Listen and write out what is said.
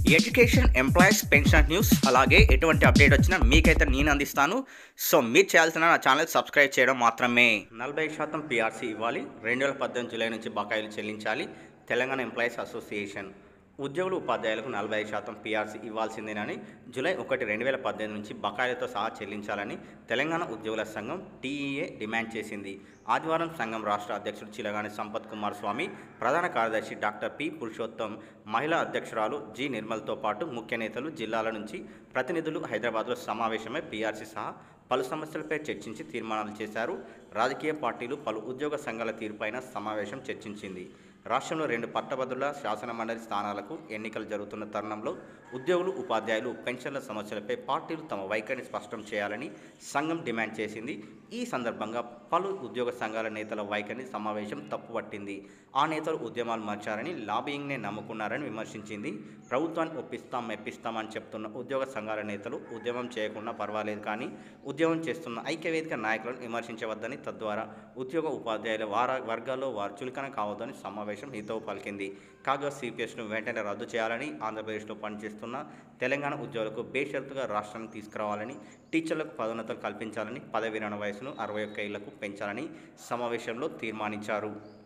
education employees pension news అలాగే ఎటువంటి update వచ్చినా మీకైతే నేను అందిస్తాను సో మీరు చేయాల్సిన నా ఛానల్ సబ్స్క్రైబ్ చేయడం మాత్రమే నలభై శాతం పిఆర్సీ ఇవ్వాలి రెండు వేల పద్దెనిమిది జూలై నుంచి బకాయిలు చెల్లించాలి తెలంగాణ ఎంప్లాయీస్ అసోసియేషన్ ఉద్యోగులు ఉపాధ్యాయులకు నలభై ఐదు శాతం పీఆర్సీ ఇవ్వాల్సిందేనని జూలై ఒకటి రెండు వేల పద్దెనిమిది నుంచి బకాయిలతో సహా చెల్లించాలని తెలంగాణ ఉద్యోగుల సంఘం టీఈఏ డిమాండ్ చేసింది ఆదివారం సంఘం రాష్ట్ర అధ్యక్షుడు చిలగాని సంపత్ కుమార్ స్వామి ప్రధాన కార్యదర్శి డాక్టర్ పి పురుషోత్తం మహిళా అధ్యక్షురాలు జి నిర్మల్తో పాటు ముఖ్య నేతలు జిల్లాల నుంచి ప్రతినిధులు హైదరాబాద్లో సమావేశమై పీఆర్సీ సహా పలు సమస్యలపై చర్చించి తీర్మానాలు చేశారు రాజకీయ పార్టీలు పలు ఉద్యోగ సంఘాల తీరుపైన సమావేశం చర్చించింది రాష్ట్రంలో రెండు పట్టభద్రుల శాసన మండలి స్థానాలకు ఎన్నికలు జరుగుతున్న తరుణంలో ఉద్యోగులు ఉపాధ్యాయులు పెన్షన్ల సమస్యలపై పార్టీలు తమ వైఖరిని స్పష్టం చేయాలని సంఘం డిమాండ్ చేసింది ఈ సందర్భంగా పలు ఉద్యోగ సంఘాల నేతల వైఖరిని సమావేశం తప్పుపట్టింది ఆ నేతలు ఉద్యమాలు మార్చారని లాబియింగ్నే నమ్ముకున్నారని విమర్శించింది ప్రభుత్వాన్ని ఒప్పిస్తాం మెప్పిస్తామని చెప్తున్న ఉద్యోగ సంఘాల నేతలు ఉద్యమం చేయకుండా పర్వాలేదు కానీ ఉద్యమం చేస్తున్న ఐక్యవేదిక నాయకులను విమర్శించవద్దని తద్వారా ఉద్యోగ ఉపాధ్యాయుల వార వర్గాల్లో వారు చులకన కావద్దని సమావేశం హితవు పలికింది కాగా సిపిఎస్ను వెంటనే రద్దు చేయాలని ఆంధ్రప్రదేశ్లో పనిచేస్తున్న తెలంగాణ ఉద్యోగులకు బేషరతుగా రాష్ట్రానికి తీసుకురావాలని టీచర్లకు పదోన్నతులు కల్పించాలని పదవి విరమణ వయసును అరవై ఒక్క ఏళ్లకు పెంచాలని సమావేశంలో తీర్మానించారు